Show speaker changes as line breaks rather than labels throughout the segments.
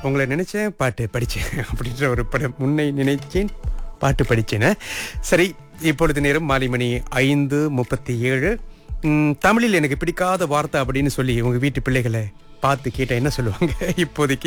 உங்களை நினைச்சேன் பாட்டு படித்தேன் அப்படின்ற ஒரு படம் முன்னை நினைச்சேன் பாட்டு படித்தேன் சரி இப்பொழுது நேரம் மாலை மணி ஐந்து முப்பத்தி ஏழு ம், தமிழில் எனக்கு பிடிக்காத வார்த்தை அப்படின்னு சொல்லி உங்க வீட்டு பிள்ளைகளை பார்த்து கேட்டால் என்ன சொல்லுவாங்க இப்போதைக்கு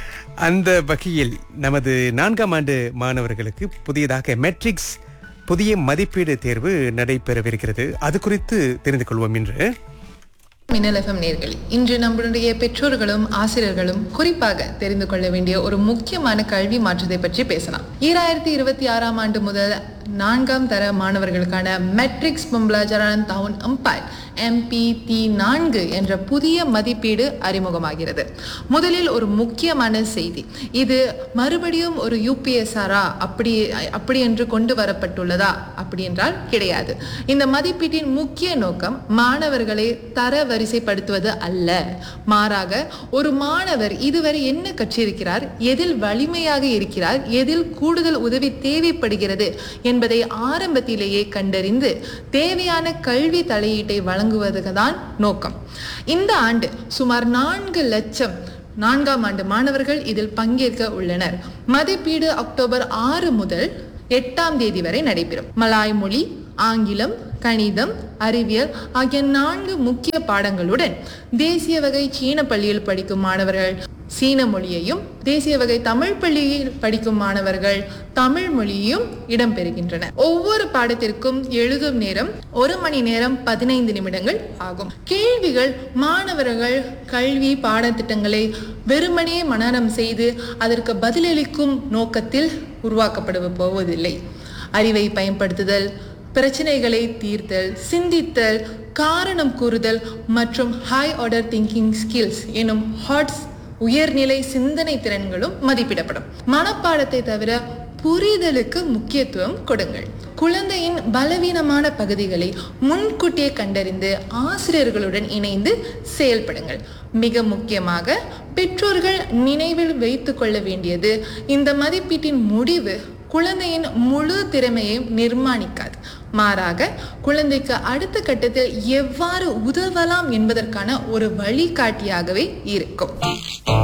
அந்த வகையில் நமது நான்காம் ஆண்டு மாணவர்களுக்கு புதியதாக மெட்ரிக்ஸ் புதிய மதிப்பீடு தேர்வு நடைபெறவிருக்கிறது அது குறித்து தெரிந்து கொள்வோம் என்று
மின்னல் எஃப்எம் நேர்களே இன்று நம்மளுடைய பெற்றோர்களும் ஆசிரியர்களும் குறிப்பாக தெரிந்து கொள்ள வேண்டிய ஒரு முக்கியமான கல்வி மாற்றத்தை பற்றி பேசலாம் ஈராயிரத்தி இருபத்தி ஆறாம் ஆண்டு முதல் நான்காம் தர மாணவர்களுக்கான மெட்ரிக்ஸ் பொம்பலாஜரான் டவுன் அம்பைர் எம்பிடி நான்கு என்ற புதிய மதிப்பீடு அறிமுகமாகிறது முதலில் ஒரு முக்கியமான செய்தி இது மறுபடியும் ஒரு யூபிஎஸ்ஆரா அப்படி அப்படி என்று கொண்டு வரப்பட்டுள்ளதா அப்படி என்றால் கிடையாது இந்த மதிப்பீட்டின் முக்கிய நோக்கம் மாணவர்களை தர வரிசைப்படுத்துவது அல்ல மாறாக ஒரு மாணவர் இதுவரை என்ன கற்றிருக்கிறார் எதில் வலிமையாக இருக்கிறார் எதில் கூடுதல் உதவி தேவைப்படுகிறது என்பதை ஆரம்பத்திலேயே கண்டறிந்து தேவையான கல்வி தலையீட்டை வழங்குவதுக்கு தான் நோக்கம் இந்த ஆண்டு சுமார் நான்கு லட்சம் நான்காம் ஆண்டு மாணவர்கள் இதில் பங்கேற்க உள்ளனர் மதிப்பீடு அக்டோபர் ஆறு முதல் எட்டாம் தேதி வரை நடைபெறும் மலாய் மொழி ஆங்கிலம் கணிதம் அறிவியல் ஆகிய நான்கு முக்கிய பாடங்களுடன் தேசிய வகை சீன பள்ளியில் படிக்கும் மாணவர்கள் சீன மொழியையும் தேசிய வகை தமிழ் பள்ளியில் படிக்கும் மாணவர்கள் தமிழ் மொழியையும் இடம்பெறுகின்றன ஒவ்வொரு பாடத்திற்கும் எழுதும் நேரம் ஒரு மணி நேரம் பதினைந்து நிமிடங்கள் ஆகும் கேள்விகள் மாணவர்கள் கல்வி பாடத்திட்டங்களை வெறுமனே மனனம் செய்து அதற்கு பதிலளிக்கும் நோக்கத்தில் உருவாக்கப்பட போவதில்லை அறிவை பயன்படுத்துதல் பிரச்சனைகளை தீர்த்தல் சிந்தித்தல் காரணம் கூறுதல் மற்றும் ஹை ஆர்டர் திங்கிங் ஸ்கில்ஸ் எனும் ஹாட்ஸ் உயர்நிலை சிந்தனை திறன்களும் மதிப்பிடப்படும் மனப்பாடத்தை தவிர புரிதலுக்கு முக்கியத்துவம் கொடுங்கள் குழந்தையின் பலவீனமான பகுதிகளை முன்கூட்டியே கண்டறிந்து ஆசிரியர்களுடன் இணைந்து செயல்படுங்கள் மிக முக்கியமாக பெற்றோர்கள் நினைவில் வைத்து கொள்ள வேண்டியது இந்த மதிப்பீட்டின் முடிவு குழந்தையின் முழு திறமையை நிர்மாணிக்காது மாறாக குழந்தைக்கு அடுத்த கட்டத்தில் எவ்வாறு உதவலாம் என்பதற்கான ஒரு வழிகாட்டியாகவே இருக்கும்